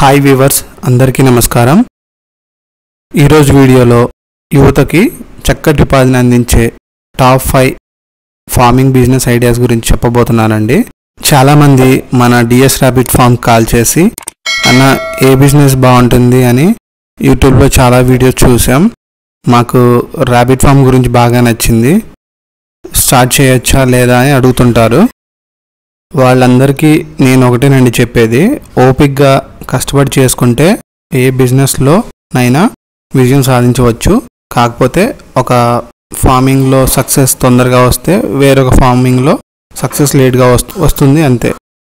hi weavers అందరికీ నమస్కారం ఈరోజు వీడియోలో యువతకి చక్కటి ఉపాధిని అందించే top five farming business ideas గురించి చెప్పబోతున్నానండి చాలామంది మన డిఎస్ ర్యాబిట్ ఫామ్ కాల్ చేసి అన్న ఏ బిజినెస్ బాగుంటుంది అని యూట్యూబ్లో చాలా వీడియోస్ చూసాం మాకు ర్యాబిట్ ఫామ్ గురించి బాగా నచ్చింది స్టార్ట్ చేయొచ్చా లేదా అని అడుగుతుంటారు వాళ్ళందరికీ నేను ఒకటేనండి చెప్పేది ఓపిక్గా కష్టపడి చేసుకుంటే ఏ బిజినెస్లో నైనా విజయం సాధించవచ్చు కాకపోతే ఒక ఫార్మింగ్లో సక్సెస్ తొందరగా వస్తే వేరొక ఫార్మింగ్లో సక్సెస్ లేట్గా వస్తు వస్తుంది అంతే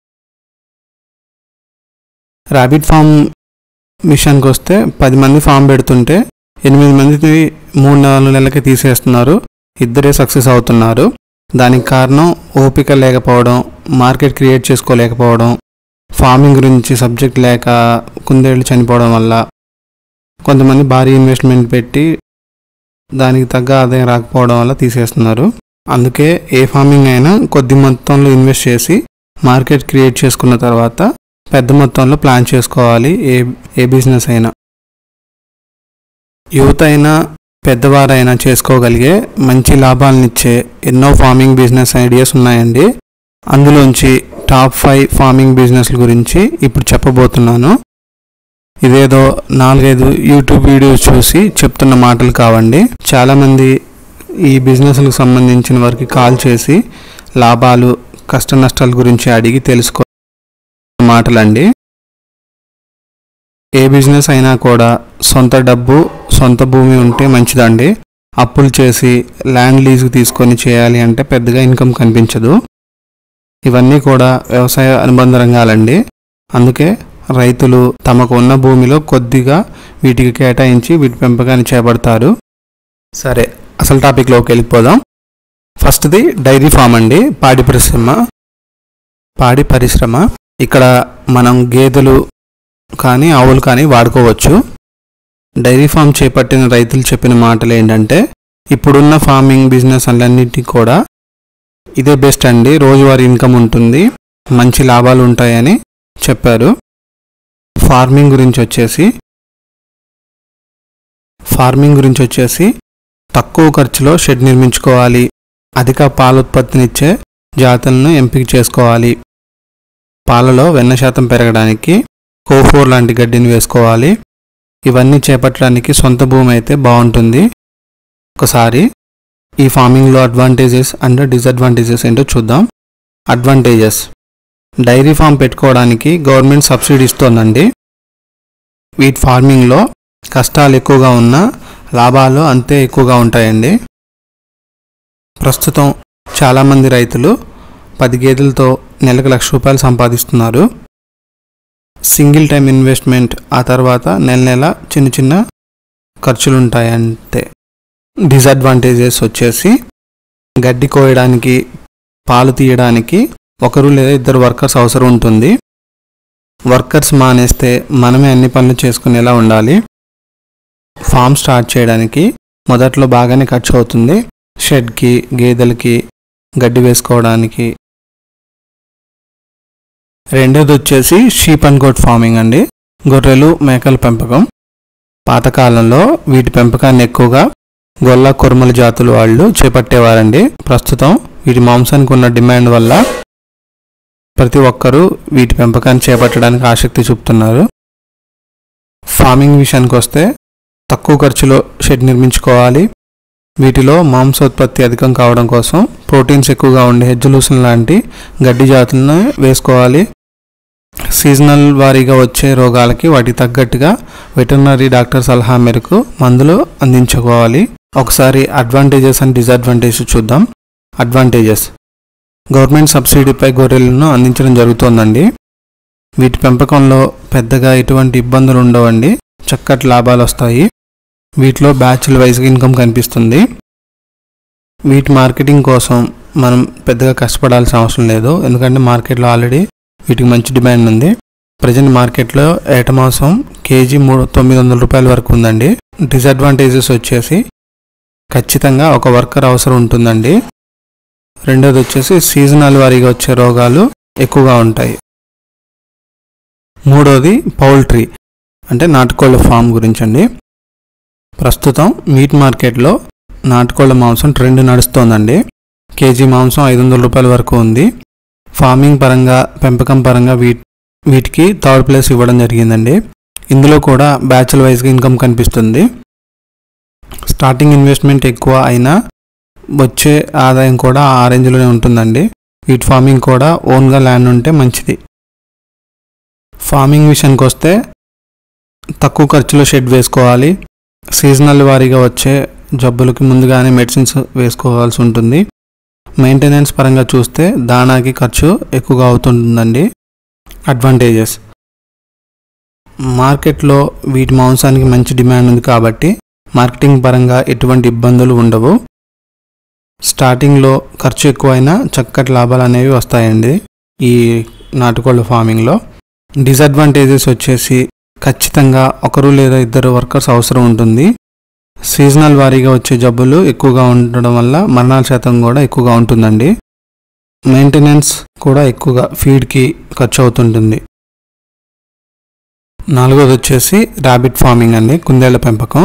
ర్యాబిట్ ఫామ్ మిషన్కి వస్తే పది మంది ఫామ్ పెడుతుంటే ఎనిమిది మందిని మూడు నాలుగు నెలలకి తీసేస్తున్నారు ఇద్దరే సక్సెస్ అవుతున్నారు దానికి కారణం ఓపిక లేకపోవడం మార్కెట్ క్రియేట్ చేసుకోలేకపోవడం ఫార్మింగ్ గురించి సబ్జెక్ట్ లేక కుందేళ్ళు చనిపోవడం వల్ల కొంతమంది భారీ ఇన్వెస్ట్మెంట్ పెట్టి దానికి తగ్గ ఆదాయం రాకపోవడం వల్ల తీసేస్తున్నారు అందుకే ఏ ఫార్మింగ్ అయినా కొద్ది మొత్తంలో ఇన్వెస్ట్ చేసి మార్కెట్ క్రియేట్ చేసుకున్న తర్వాత పెద్ద మొత్తంలో ప్లాన్ చేసుకోవాలి ఏ ఏ బిజినెస్ అయినా యువత అయినా పెద్దవారైనా చేసుకోగలిగే మంచి లాభాలనిచ్చే ఎన్నో ఫార్మింగ్ బిజినెస్ ఐడియాస్ ఉన్నాయండి అందులోంచి టాప్ ఫైవ్ ఫార్మింగ్ బిజినెస్ల గురించి ఇప్పుడు చెప్పబోతున్నాను ఇదేదో నాలుగైదు యూట్యూబ్ వీడియోస్ చూసి చెప్తున్న మాటలు కావండి చాలామంది ఈ బిజినెస్లకు సంబంధించిన వారికి కాల్ చేసి లాభాలు కష్ట నష్టాల గురించి అడిగి తెలుసుకో మాటలండి ఏ బిజినెస్ అయినా కూడా సొంత డబ్బు సొంత భూమి ఉంటే మంచిదండి అప్పులు చేసి ల్యాండ్ లీజుకు తీసుకొని చేయాలి అంటే పెద్దగా ఇన్కమ్ కనిపించదు ఇవన్నీ కూడా వ్యవసాయ అనుబంధ రంగాలండి అందుకే రైతులు తమకు ఉన్న భూమిలో కొద్దిగా వీటికి కేటాయించి వీటి పెంపకాన్ని చేపడతారు సరే అసలు టాపిక్లోకి వెళ్ళిపోదాం ఫస్ట్ది డైరీ ఫామ్ అండి పాడి పరిశ్రమ పాడి పరిశ్రమ ఇక్కడ మనం గేదెలు కానీ ఆవులు కానీ వాడుకోవచ్చు డైరీ ఫామ్ చేపట్టిన రైతులు చెప్పిన మాటలు ఏంటంటే ఇప్పుడున్న ఫార్మింగ్ బిజినెస్ అన్నింటినీ కూడా ఇదే బెస్ట్ అండి రోజువారీ ఇన్కమ్ ఉంటుంది మంచి లాభాలు ఉంటాయని చెప్పారు ఫార్మింగ్ గురించి వచ్చేసి ఫార్మింగ్ గురించి వచ్చేసి తక్కువ ఖర్చులో షెడ్ నిర్మించుకోవాలి అధిక పాల ఉత్పత్తినిచ్చే జాతులను ఎంపిక చేసుకోవాలి పాలలో వెన్న శాతం పెరగడానికి కోఫోర్ లాంటి గడ్డిని వేసుకోవాలి ఇవన్నీ చేపట్టడానికి సొంత భూమి అయితే బాగుంటుంది ఒకసారి ఈ ఫార్మింగ్లో అడ్వాంటేజెస్ అండ్ డిసడ్వాంటేజెస్ ఏంటో చూద్దాం అడ్వాంటేజెస్ డైరీ ఫామ్ పెట్టుకోవడానికి గవర్నమెంట్ సబ్సిడీ ఇస్తోందండి వీటి ఫార్మింగ్లో కష్టాలు ఎక్కువగా ఉన్నా లాభాలు అంతే ఎక్కువగా ఉంటాయండి ప్రస్తుతం చాలామంది రైతులు పది గేదెలతో నెలకు లక్ష రూపాయలు సంపాదిస్తున్నారు సింగిల్ టైం ఇన్వెస్ట్మెంట్ ఆ తర్వాత నెల నెల చిన్న చిన్న ఖర్చులు ఉంటాయి అంతే డిసడ్వాంటేజెస్ వచ్చేసి గడ్డి కోయడానికి పాలు తీయడానికి ఒకరు లేదా ఇద్దరు వర్కర్స్ అవసరం ఉంటుంది వర్కర్స్ మానేస్తే మనమే అన్ని పనులు చేసుకునేలా ఉండాలి ఫామ్ స్టార్ట్ చేయడానికి మొదట్లో బాగానే ఖర్చు అవుతుంది షెడ్కి గేదెలకి గడ్డి వేసుకోవడానికి రెండోది వచ్చేసి షీప్ అండ్ గోట్ ఫార్మింగ్ అండి గొర్రెలు మేకల పెంపకం పాతకాలంలో వీటి పెంపకాన్ని ఎక్కువగా గొల్ల కుర్మల జాతులు వాళ్ళు చేపట్టేవారండి ప్రస్తుతం వీటి మాంసానికి ఉన్న డిమాండ్ వల్ల ప్రతి ఒక్కరూ వీటి పెంపకాన్ని చేపట్టడానికి ఆసక్తి చూపుతున్నారు ఫార్మింగ్ విషయానికి వస్తే తక్కువ ఖర్చులో షెడ్ నిర్మించుకోవాలి వీటిలో మాంసోత్పత్తి అధికం కావడం కోసం ప్రోటీన్స్ ఎక్కువగా ఉండే హెజ్జలూసన్ లాంటి గడ్డి జాతులను వేసుకోవాలి సీజనల్ వారీగా వచ్చే రోగాలకి వాటికి తగ్గట్టుగా వెటర్నరీ డాక్టర్ సలహా మేరకు మందులు అందించుకోవాలి ఒకసారి అడ్వాంటేజెస్ అండ్ డిసడ్వాంటేజెస్ చూద్దాం అడ్వాంటేజెస్ గవర్నమెంట్ సబ్సిడీపై గొర్రెలను అందించడం జరుగుతోందండి వీటి పెంపకంలో పెద్దగా ఎటువంటి ఇబ్బందులు ఉండవండి చక్కటి లాభాలు వస్తాయి వీటిలో బ్యాచ్ల వైజ్గా ఇన్కమ్ కనిపిస్తుంది వీటి మార్కెటింగ్ కోసం మనం పెద్దగా కష్టపడాల్సిన అవసరం లేదు ఎందుకంటే మార్కెట్లో ఆల్రెడీ వీటికి మంచి డిమాండ్ ఉంది ప్రజెంట్ మార్కెట్లో ఏటమాసం కేజీ మూడు తొమ్మిది వందల రూపాయల వరకు ఉందండి డిసడ్వాంటేజెస్ వచ్చేసి ఖచ్చితంగా ఒక వర్కర్ అవసరం ఉంటుందండి రెండోది వచ్చేసి సీజనల్ వారీగా వచ్చే రోగాలు ఎక్కువగా ఉంటాయి మూడోది పౌల్ట్రీ అంటే నాటుకోళ్ళ ఫామ్ గురించి అండి ప్రస్తుతం మీట్ మార్కెట్లో నాటుకోళ్ళ మాంసం ట్రెండ్ నడుస్తోందండి కేజీ మాంసం ఐదు వందల రూపాయల వరకు ఉంది ఫార్మింగ్ పరంగా పెంపకం పరంగా వీటి వీటికి థర్డ్ ప్లేస్ ఇవ్వడం జరిగిందండి ఇందులో కూడా బ్యాచ్ల వైజ్గా ఇన్కమ్ కనిపిస్తుంది స్టార్టింగ్ ఇన్వెస్ట్మెంట్ ఎక్కువ అయినా వచ్చే ఆదాయం కూడా ఆ రేంజ్లోనే ఉంటుందండి వీటి ఫార్మింగ్ కూడా ఓన్గా ల్యాండ్ ఉంటే మంచిది ఫార్మింగ్ విషయానికి వస్తే తక్కువ ఖర్చులో షెడ్ వేసుకోవాలి సీజనల్ వారీగా వచ్చే జబ్బులకి ముందుగానే మెడిసిన్స్ వేసుకోవాల్సి ఉంటుంది మెయింటెనెన్స్ పరంగా చూస్తే దానాకి ఖర్చు ఎక్కువగా అవుతుందండి అడ్వాంటేజెస్ మార్కెట్లో వీటి మాంసానికి మంచి డిమాండ్ ఉంది కాబట్టి మార్కెటింగ్ పరంగా ఎటువంటి ఇబ్బందులు ఉండవు స్టార్టింగ్లో ఖర్చు ఎక్కువైనా చక్కటి లాభాలు అనేవి వస్తాయండి ఈ నాటుకోళ్ళ ఫార్మింగ్లో డిసడ్వాంటేజెస్ వచ్చేసి ఖచ్చితంగా ఒకరు లేదా ఇద్దరు వర్కర్స్ అవసరం ఉంటుంది సీజనల్ వారీగా వచ్చే జబ్బులు ఎక్కువగా ఉండడం వల్ల మరణాల శాతం కూడా ఎక్కువగా ఉంటుందండి మెయింటెనెన్స్ కూడా ఎక్కువగా ఫీడ్కి ఖర్చు అవుతుంటుంది నాలుగోది వచ్చేసి ర్యాబిట్ ఫార్మింగ్ అండి కుందేళ్ల పెంపకం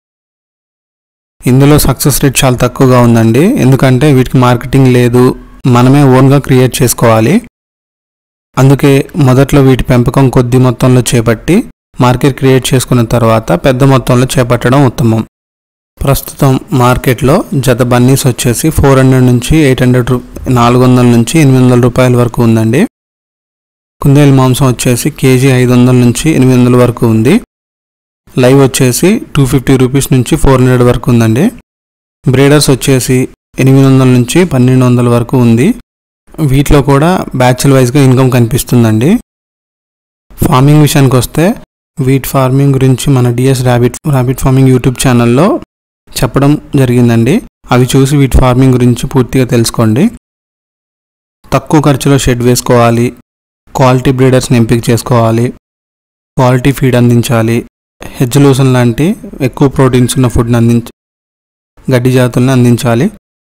ఇందులో సక్సెస్ రేట్ చాలా తక్కువగా ఉందండి ఎందుకంటే వీటికి మార్కెటింగ్ లేదు మనమే ఓన్గా క్రియేట్ చేసుకోవాలి అందుకే మొదట్లో వీటి పెంపకం కొద్ది మొత్తంలో చేపట్టి మార్కెట్ క్రియేట్ చేసుకున్న తర్వాత పెద్ద మొత్తంలో చేపట్టడం ఉత్తమం ప్రస్తుతం మార్కెట్లో జత బన్నీస్ వచ్చేసి ఫోర్ హండ్రెడ్ నుంచి ఎయిట్ హండ్రెడ్ రూ నాలుగు వందల నుంచి ఎనిమిది వందల రూపాయల వరకు ఉందండి కుందేలు మాంసం వచ్చేసి కేజీ ఐదు వందల నుంచి ఎనిమిది వందల వరకు ఉంది లైవ్ వచ్చేసి టూ ఫిఫ్టీ రూపీస్ నుంచి ఫోర్ హండ్రెడ్ వరకు ఉందండి బ్రీడర్స్ వచ్చేసి ఎనిమిది వందల నుంచి పన్నెండు వందల వరకు ఉంది వీటిలో కూడా బ్యాచ్ల వైజ్గా ఇన్కమ్ కనిపిస్తుందండి ఫార్మింగ్ విషయానికి వస్తే వీట్ ఫార్మింగ్ గురించి మన DS rabbit rabbit farming YouTube ఛానల్లో చెప్పడం జరిగిందండి అవి చూసి వీటి ఫార్మింగ్ గురించి పూర్తిగా తెలుసుకోండి తక్కువ ఖర్చులో షెడ్ వేసుకోవాలి క్వాలిటీ బ్రీడర్స్ని ఎంపిక చేసుకోవాలి క్వాలిటీ ఫీడ్ అందించాలి హెజ్ లూసన్ లాంటి ఎక్కువ ప్రోటీన్స్ ఉన్న ఫుడ్ని అందించ గడ్డి జాతుల్ని అందించాలి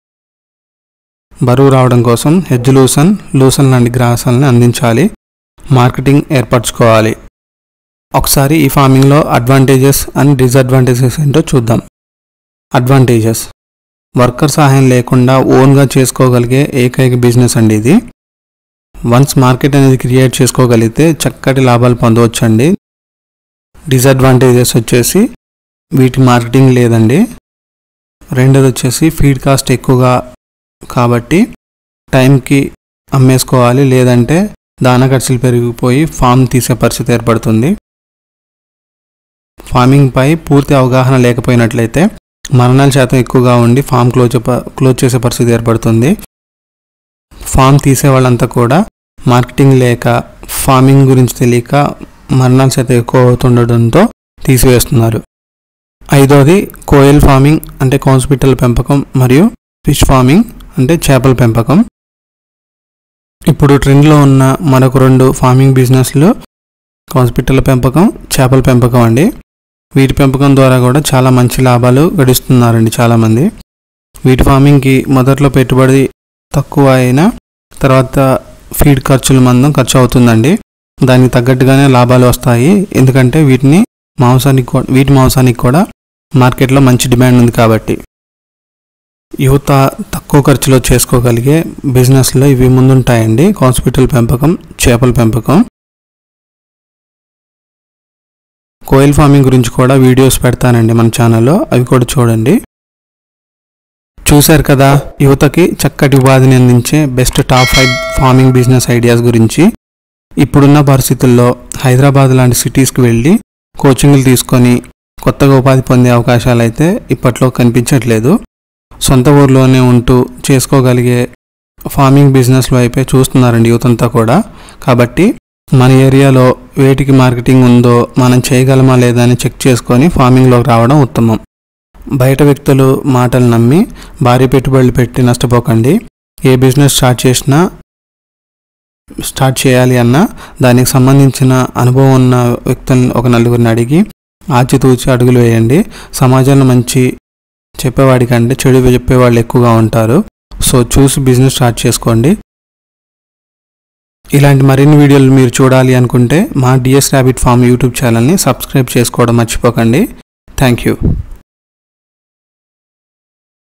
బరువు రావడం కోసం హెజ్ లూసన్ లూసన్ లాంటి గ్రాసాలని అందించాలి మార్కెటింగ్ ఏర్పరచుకోవాలి ఒకసారి ఈ ఫార్మింగ్లో అడ్వాంటేజెస్ అండ్ డిసడ్వాంటేజెస్ ఏంటో చూద్దాం అడ్వాంటేజెస్ వర్కర్ సహాయం లేకుండా ఓన్గా చేసుకోగలిగే ఏకైక బిజినెస్ అండి ఇది వన్స్ మార్కెట్ అనేది క్రియేట్ చేసుకోగలిగితే చక్కటి లాభాలు పొందవచ్చండి డిసడ్వాంటేజెస్ వచ్చేసి వీటి మార్కెటింగ్ లేదండి రెండోది వచ్చేసి ఫీడ్ కాస్ట్ ఎక్కువగా కాబట్టి టైంకి అమ్మేసుకోవాలి లేదంటే దాన ఖర్చులు పెరిగిపోయి ఫామ్ తీసే పరిస్థితి ఏర్పడుతుంది ఫార్మింగ్పై పూర్తి అవగాహన లేకపోయినట్లయితే మరణాల శాతం ఎక్కువగా ఉండి ఫామ్ క్లోజ్ క్లోజ్ చేసే పరిస్థితి ఏర్పడుతుంది ఫామ్ తీసే వాళ్ళంతా కూడా మార్కెటింగ్ లేక ఫార్మింగ్ గురించి తెలియక మరణాల శాతం ఎక్కువ అవుతుండడంతో తీసివేస్తున్నారు ఐదోది కోయల్ ఫార్మింగ్ అంటే కాన్స్పిటల్ పెంపకం మరియు ఫిష్ ఫార్మింగ్ అంటే చేపల పెంపకం ఇప్పుడు ట్రెండ్లో ఉన్న మరొక రెండు ఫార్మింగ్ బిజినెస్లు కాన్స్పిటల్ పెంపకం చేపల పెంపకం అండి వీటి పెంపకం ద్వారా కూడా చాలా మంచి లాభాలు గడిస్తున్నారండి చాలామంది వీటి ఫార్మింగ్కి మొదట్లో పెట్టుబడి తక్కువ అయినా తర్వాత ఫీడ్ ఖర్చుల మందం ఖర్చు అవుతుందండి దానికి తగ్గట్టుగానే లాభాలు వస్తాయి ఎందుకంటే వీటిని మాంసానికి కూ- వీటి మాంసానికి కూడా మార్కెట్లో మంచి డిమాండ్ ఉంది కాబట్టి యువత తక్కువ ఖర్చులో చేసుకోగలిగే బిజినెస్లో ఇవి ముందుంటాయండి హాస్పిటల్ పెంపకం చేపల పెంపకం కోయిల్ ఫార్మింగ్ గురించి కూడా వీడియోస్ పెడతానండి మన ఛానల్లో అవి కూడా చూడండి చూశారు కదా యువతకి చక్కటి ఉపాధిని అందించే best top five farming business ideas గురించి ఇప్పుడున్న పరిస్థితుల్లో హైదరాబాద్ లాంటి సిటీస్కి వెళ్ళి కోచింగ్లు తీసుకొని కొత్తగా ఉపాధి పొందే అవకాశాలు అయితే ఇప్పట్లో కనిపించట్లేదు సొంత ఊర్లోనే ఉంటూ చేసుకోగలిగే ఫార్మింగ్ బిజినెస్ వైపే చూస్తున్నారండి యువతంతా కూడా కాబట్టి మన ఏరియాలో వేటికి మార్కెటింగ్ ఉందో మనం చేయగలమా లేదా అని చెక్ చేసుకొని ఫార్మింగ్లోకి రావడం ఉత్తమం బయట వ్యక్తులు మాటలు నమ్మి భారీ పెట్టుబడులు పెట్టి నష్టపోకండి ఏ బిజినెస్ స్టార్ట్ చేసినా స్టార్ట్ చేయాలి అన్నా దానికి సంబంధించిన అనుభవం ఉన్న వ్యక్తులను ఒక నలుగురిని అడిగి ఆచితూచి అడుగులు వేయండి సమాజంలో మంచి చెప్పేవాడి కంటే చెడు చెప్పేవాళ్ళు ఎక్కువగా ఉంటారు సో చూసి బిజినెస్ స్టార్ట్ చేసుకోండి ఇలాంటి మరిన్ని వీడియోలు మీరు చూడాలి అనుకుంటే మా డిఎస్ ర్యాబిట్ ఫామ్ యూట్యూబ్ ఛానల్ని సబ్స్క్రైబ్ చేసుకోవడం మర్చిపోకండి థ్యాంక్ యూ